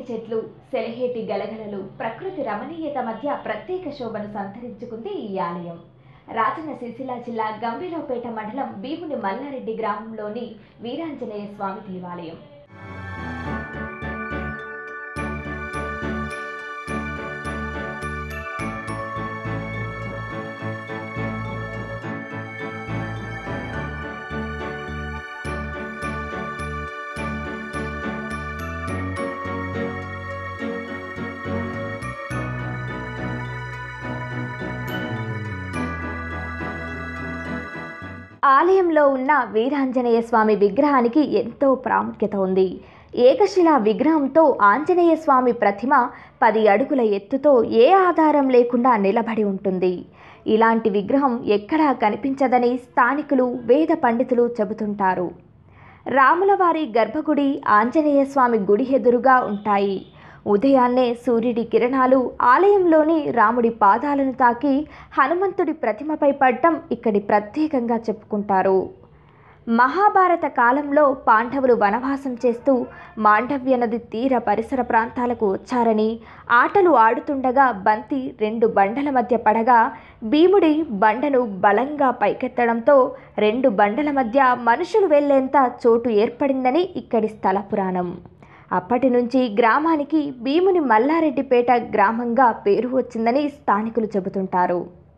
పచ్చని చెట్లు సెలహేటి గలగలలు ప్రకృతి రమణీయత మధ్య ప్రత్యేక శోభను సంతరించుకుంది ఈ ఆలయం రాజన్న సిరిసిల్ల జిల్లా గంభీరపేట మండలం భీముని మల్లారెడ్డి గ్రామంలోని వీరాంజనేయ స్వామి దేవాలయం ఆలయంలో ఉన్న వీరాంజనేయ స్వామి విగ్రహానికి ఎంతో ప్రాముఖ్యత ఉంది ఏకశిలా విగ్రహంతో ఆంజనేయ స్వామి ప్రతిమ పది అడుగుల ఎత్తుతో ఏ ఆధారం లేకుండా నిలబడి ఉంటుంది ఇలాంటి విగ్రహం ఎక్కడా కనిపించదని స్థానికులు వేద పండితులు చెబుతుంటారు రాములవారి గర్భగుడి ఆంజనేయ స్వామి గుడి ఎదురుగా ఉంటాయి ఉదయాన్నే సూర్యుడి కిరణాలు ఆలయంలోని రాముడి పాదాలను తాకి హనుమంతుడి ప్రతిమపై పడ్డం ఇక్కడి ప్రత్యేకంగా చెప్పుకుంటారు మహాభారత కాలంలో పాండవులు వనవాసం చేస్తూ మాండవ్య నది తీర పరిసర ప్రాంతాలకు వచ్చారని ఆటలు ఆడుతుండగా బంతి రెండు బండల మధ్య పడగా భీముడి బండను బలంగా పైకెత్తడంతో రెండు బండల మధ్య మనుషులు వెళ్లేంత చోటు ఏర్పడిందని ఇక్కడి స్థల పురాణం అప్పటి నుంచి గ్రామానికి భీముని మల్లారెడ్డిపేట గ్రామంగా పేరు వచ్చిందని స్థానికులు చెబుతుంటారు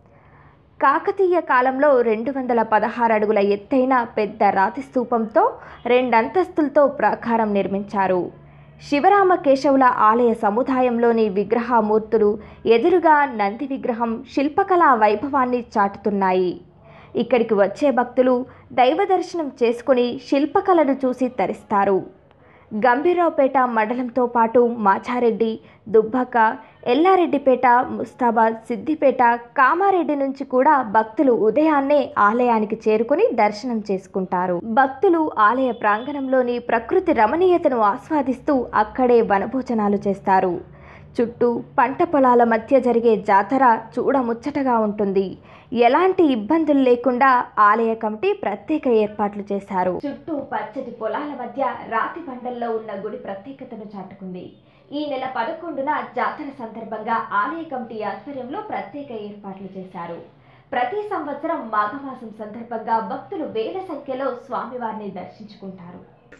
కాకతీయ కాలంలో రెండు వందల పదహారు అడుగుల ఎత్తైన పెద్ద రాతి స్తూపంతో రెండంతస్తులతో ప్రాకారం నిర్మించారు శివరామ కేశవుల ఆలయ సముదాయంలోని విగ్రహమూర్తులు ఎదురుగా నంది విగ్రహం శిల్పకళా వైభవాన్ని చాటుతున్నాయి ఇక్కడికి వచ్చే భక్తులు దైవ దర్శనం చేసుకుని శిల్పకళను చూసి తరిస్తారు గంభీరావుపేట మండలంతో పాటు మాచారెడ్డి దుబ్బక ఎల్లారెడ్డిపేట ముస్తాబాద్ సిద్దిపేట కామారెడ్డి నుంచి కూడా భక్తులు ఉదయాన్నే ఆలయానికి చేరుకుని దర్శనం చేసుకుంటారు భక్తులు ఆలయ ప్రాంగణంలోని ప్రకృతి రమణీయతను ఆస్వాదిస్తూ అక్కడే వనభోజనాలు చేస్తారు చుట్టూ పంట పొలాల మధ్య జరిగే జాతర చూడముచ్చటగా ఉంటుంది ఎలాంటి ఇబ్బందులు లేకుండా ఆలయ కమిటీ ప్రత్యేక ఏర్పాట్లు చేశారు చుట్టూ పచ్చటి పొలాల మధ్య రాతి బండల్లో ఉన్న గుడి ప్రత్యేకతను చాటుకుంది ఈ నెల పదకొండున జాతర సందర్భంగా ఆలయ కమిటీ ఆధ్వర్యంలో ప్రత్యేక ఏర్పాట్లు చేశారు ప్రతి సంవత్సరం మాఘమాసం సందర్భంగా భక్తులు వేల సంఖ్యలో స్వామివారిని దర్శించుకుంటారు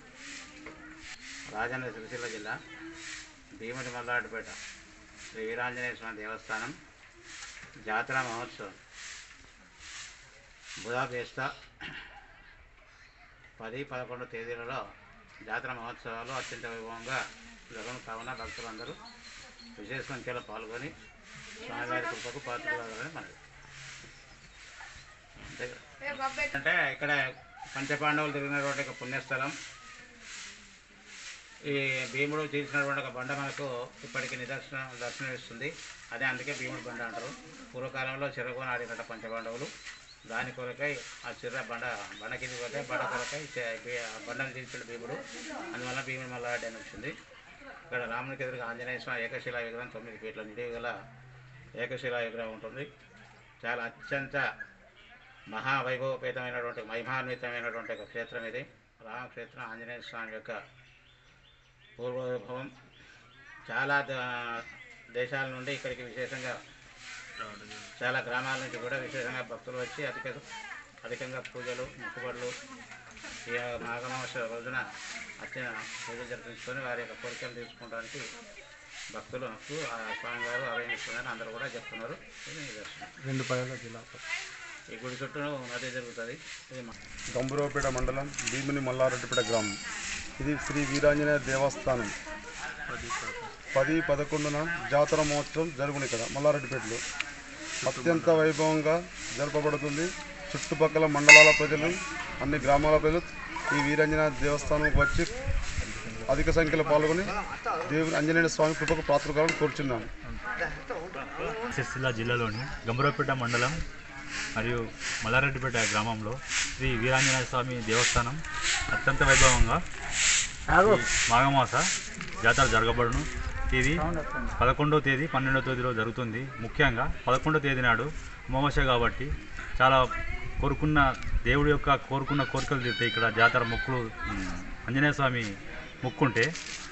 రాజన్న సిరిసిల్ల జిల్లా భీముడి మల్లాడిపేట శ్రీ వీరాంజనేయ స్వామి దేవస్థానం జాతర మహోత్సవం బుధాపేస్త పది పదకొండు తేదీలలో జాతర మహోత్సవాలు అత్యంత వైభవంగా జరుగును కావున భక్తులందరూ విశేష సంఖ్యలో పాల్గొని స్వామివారి కృపకు పాత్రలని మనది అంతే కదా. అంటే ఇక్కడ పంచపాండవులు తిరిగినటువంటి ఒక పుణ్యస్థలం ఈ భీముడు తీర్చినటువంటి ఒక బండ మనకు ఇప్పటికి నిదర్శనం దర్శనమిస్తుంది అదే అందుకే భీముడు బండ అంటారు పూర్వకాలంలో చెరువుని ఆడినట్ట పంచపాండవులు దాని కొరకై ఆ చిర్ర బండ బండ కింది పోతే బండ కొరకై చే- భీ- ఆ బండను తీర్చాడు భీముడు అందువల్ల భీముడు మల్లారెడ్డి అని వచ్చింది ఇక్కడ రామునికి ఎదురుగా ఆంజనేయ స్వామి ఏకశిలా విగ్రహం తొమ్మిది ఫీట్ల నిడివి గల ఏకశిలా విగ్రహం ఉంటుంది చాలా అత్యంత మహావైభవపేతమైనటువంటి మహిమాన్వితమైనటువంటి ఒక క్షేత్రం ఇది రామక్షేత్రం ఆంజనేయ స్వామి యొక్క పూర్వవైభవం చాలా ద- దేశాల నుండి ఇక్కడికి విశేషంగా చాలా గ్రామాల నుంచి కూడా విశేషంగా భక్తులు వచ్చి అధిక అధికంగా పూజలు మొక్కుబడులు ఈ మాఘమాస రోజున అత్యంత పూజలు జరిపించుకొని వారి యొక్క కోరికలు తీర్చుకోవడానికి భక్తులకు ఆ స్వామివారు ఆలయిస్తుందని అందరూ కూడా చెప్తున్నారు ఇది నిదర్శనం రెండు పదాల జిల్లా ఈ గుడి చుట్టూ నది జరుగుతుంది ఇది మా- గంభీరపేట మండలం భీముని మల్లారెడ్డిపేట గ్రామం ఇది శ్రీ వీరాంజనేయ దేవస్థానం పది పదకొండున జాతర మహోత్సవం జరుగును ఇక్కడ మల్లారెడ్డిపేటలో అత్యంత వైభవంగా జరపబడుతుంది చుట్టుపక్కల మండలాల ప్రజలు అన్ని గ్రామాల ప్రజలు ఈ వీరాంజనేయ దేవస్థానంకి వచ్చి అధిక సంఖ్యలో పాల్గొని దేవుని ఆంజనేయ స్వామి కృపకు పాత్రకాలను కోరుచున్నాను సిరిసిల్ల జిల్లాలోని గంభీరపేట మండలం మరియు మల్లారెడ్డిపేట గ్రామంలో శ్రీ వీరాంజనేయ స్వామి దేవస్థానం అత్యంత వైభవంగా ఈ మాఘమాస జాతర జరగబడును తేదీ పదకొండవ తేదీ పన్నెండవ తేదీలో జరుగుతుంది ముఖ్యంగా పదకొండవ తేదీ నాడు అమావాస్య కాబట్టి చాలా కోరుకున్న దేవుడి యొక్క కోరుకున్న కోరికలు తీరుతాయి ఇక్కడ జాతర మొక్కులు ఉమ్, ఆంజనేయ స్వామి మొక్కుంటే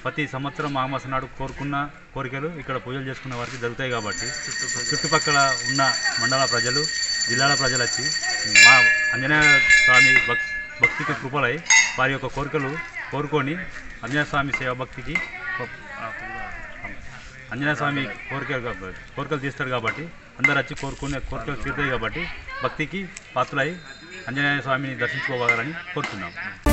ప్రతి సంవత్సరం మాఘమాసం నాడు కోరుకున్న కోరికలు ఇక్కడ పూజలు చేసుకున్న వారికి జరుగుతాయి కాబట్టి చుట్టుపక్కల ఉన్న మండల ప్రజలు జిల్లాల ప్రజలు వచ్చి మా ఆంజనేయ స్వామి భక్ భక్తికి కృపలై వారి యొక్క కోరికలు కోరుకొని ఆంజనేయ స్వామి సేవ భక్తికి ఆంజనేయ స్వామి కోరికలు కాబ- కోరికలు తీస్తాడు కాబట్టి అందరు వచ్చి కోరుకునే కోరికలు తీరుతాయి కాబట్టి భక్తికి పాత్రలై ఆంజనేయ స్వామిని దర్శించుకోవాలని కోరుతున్నాం